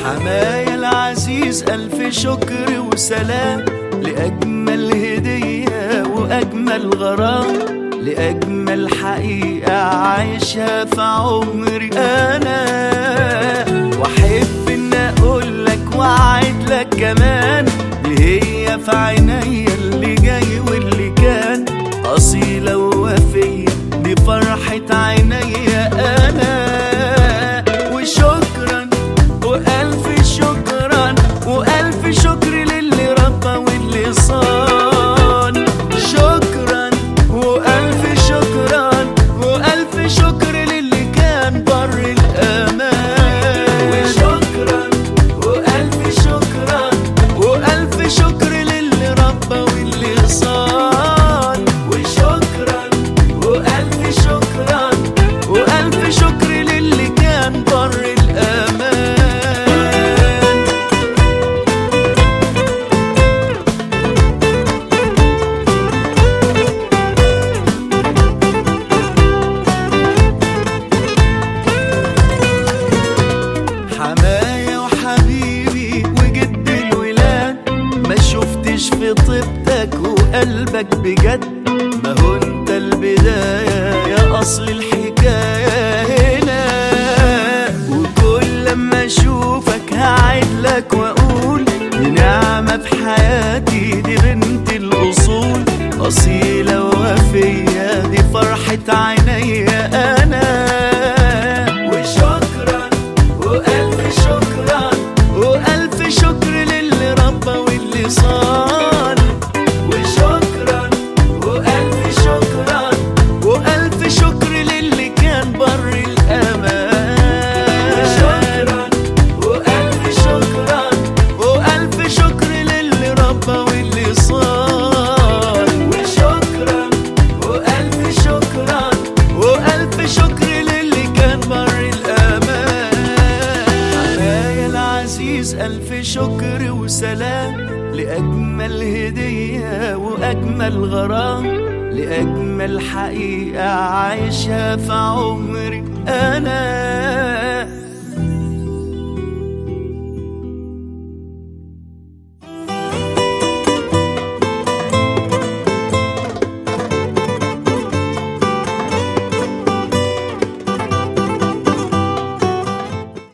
حمايا العزيز ألف شكر وسلام لأجمل هدية وأجمل غرام لأجمل حقيقة عايشها في عمري أنا وأحب إن أقول لك وأعد لك كمان دي هي في عينيا اللي جاي واللي كان أصيلة ووفية دي فرحة عينيا أنا وشكرا وألف شكرا وألف شكر للي ربى واللي صان شكرا وألف شكرا وألف شكر للي كان بر الأمان وشكرا وألف شكرا وألف شكر للي ربى واللي صان وشكرا وألف شكرا وألف شكر للي كان بر الأمان حمايا وحبيبي وجد الولاد ما شفتش في طيبتك وقلبك بجد ما هو انت البداية يا اصل الحكاية هنا وكل لما اشوفك هعد لك واقول دي نعمة في حياتي دي بنت الاصول اصيلة ووفية دي فرحة عينيا انا وشكرا وألف شكرا وألف شكر للي ربى واللي صان وشكرا وألف شكرا وألف شكر للي كان بر الأمان وشكرا وألف شكرا وألف شكر للي ربى واللي صان وشكرا وألف شكرا وألف شكر للي كان بر الأمان حمايا العزيز ألف شكر وسلام لأجمل هدية وأجمل غرام لأجمل حقيقة عايشها في عمري أنا